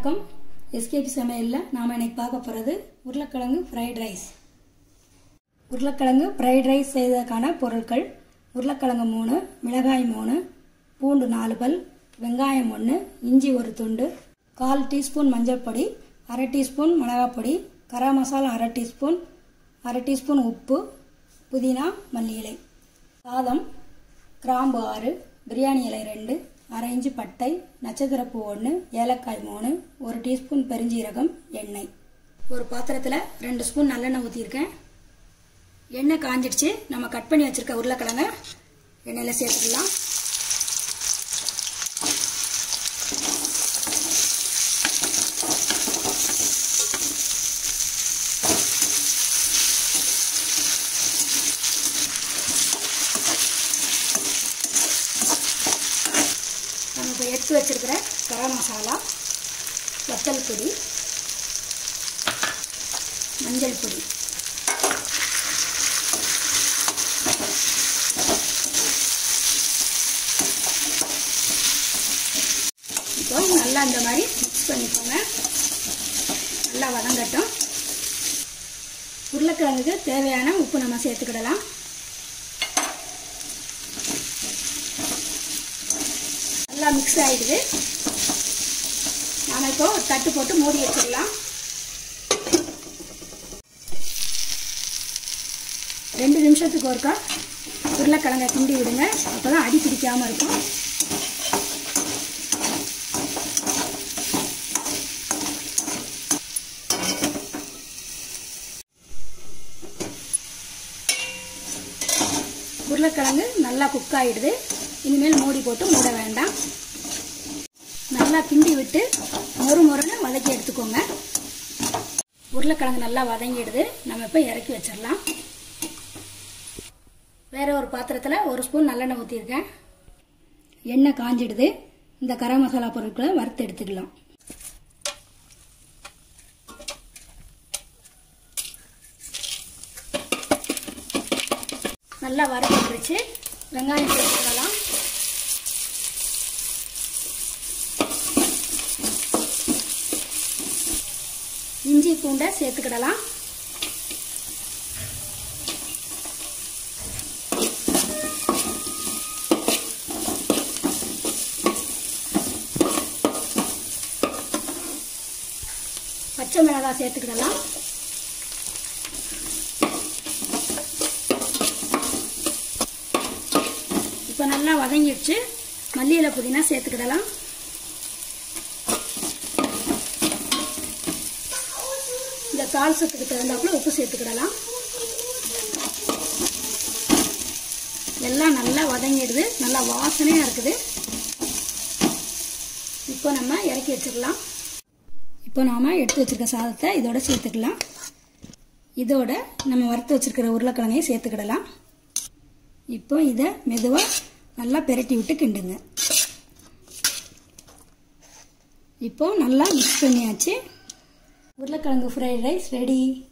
வணக்கம் எஸ்கேபி சமையலில் நாம் இன்னைக்கு பார்க்க போகிறது உருளைக்கிழங்கு ஃப்ரைட் ரைஸ் உருளைக்கிழங்கு ஃப்ரைட் ரைஸ் செய்வதற்கான பொருட்கள் உருளைக்கிழங்கு மூணு மிளகாய் மூணு பூண்டு நாலு பல் வெங்காயம் ஒன்று இஞ்சி ஒரு துண்டு கால் டீஸ்பூன் மஞ்சள் பொடி அரை டீஸ்பூன் மிளகாய் பொடி கரம் மசாலா அரை டீஸ்பூன் அரை டீஸ்பூன் உப்பு புதினா மல்லி இலை சாதம் கிராம்பு ஆறு பிரியாணி இலை ரெண்டு அரை இன்ச்சு பட்டை நட்சத்திரப்பூ ஒன்று ஏலக்காய் மூணு ஒரு டீஸ்பூன் பெருஞ்சீரகம் எண்ணெய் ஒரு பாத்திரத்தில் ரெண்டு ஸ்பூன் நல்லெண்ணெய் ஊற்றிருக்கேன் எண்ணெய் காஞ்சிடுச்சு நம்ம கட் பண்ணி வச்சுருக்க உருளைக்கிழங்க எண்ணெயில் சேர்த்துக்கலாம் நம்ம இப்போ எடுத்து வச்சிருக்கிற கரம் மசாலா வத்தல் பொடி மஞ்சள் பொடி இப்போ நல்லா இந்த மாதிரி மிக்ஸ் பண்ணிக்கோங்க நல்லா வதங்கட்டும் உருளைக்கிழங்குக்கு தேவையான உப்பு நம்ம சேர்த்துக்கிடலாம் நல்லா மிக்ஸ் ஆகிடுது நாம் இப்போ தட்டு போட்டு மூடி வச்சிடலாம் ரெண்டு நிமிஷத்துக்கு ஒருக்கா உருளைக்கிழங்கை கிண்டி விடுங்க அப்போ தான் அடி பிடிக்காமல் இருக்கும் உருளைக்கிழங்கு நல்லா குக் ஆகிடுது இனிமேல் மூடி போட்டு மூட வேண்டாம் நல்லா கிண்டி விட்டு மொறு மொறுன்னு வதக்கி எடுத்துக்கோங்க உருளைக்கிழங்கு நல்லா வதங்கிடுது நம்ம இப்போ இறக்கி வச்சிடலாம் வேற ஒரு பாத்திரத்தில் ஒரு ஸ்பூன் நல்லெண்ணெய் ஊற்றிருக்கேன் எண்ணெய் காஞ்சிடுது இந்த கரம் மசாலா பொருட்களை வறுத்து எடுத்துக்கலாம் நல்லா வறுத்துருச்சு வெங்காயம் சேர்த்துக்கலாம் இஞ்சி பூண்டை சேர்த்துக்கிடலாம் பச்சை மிளகாய் சேர்த்துக்கிடலாம் இப்போ நல்லா வதங்கிடுச்சு மல்லியில புதினா சேர்த்துக்கிடலாம் இந்த தால்சத்துக்கு தகுந்தாப்புல உப்பு சேர்த்துக்கிடலாம் எல்லாம் நல்லா வதங்கிடுது நல்லா வாசனையாக இருக்குது இப்போ நம்ம இறக்கி வச்சிடலாம் இப்போ நாம் எடுத்து வச்சிருக்க சாதத்தை இதோட சேர்த்துக்கலாம் இதோட நம்ம வறுத்து வச்சிருக்கிற உருளைக்கிழங்கையும் சேர்த்துக்கிடலாம் இப்போ இதை மெதுவாக நல்லா பெரட்டி விட்டு கிண்டுங்க இப்போ நல்லா மிக்ஸ் பண்ணியாச்சு உருளைக்கிழங்கு ஃப்ரைட் ரைஸ் ரெடி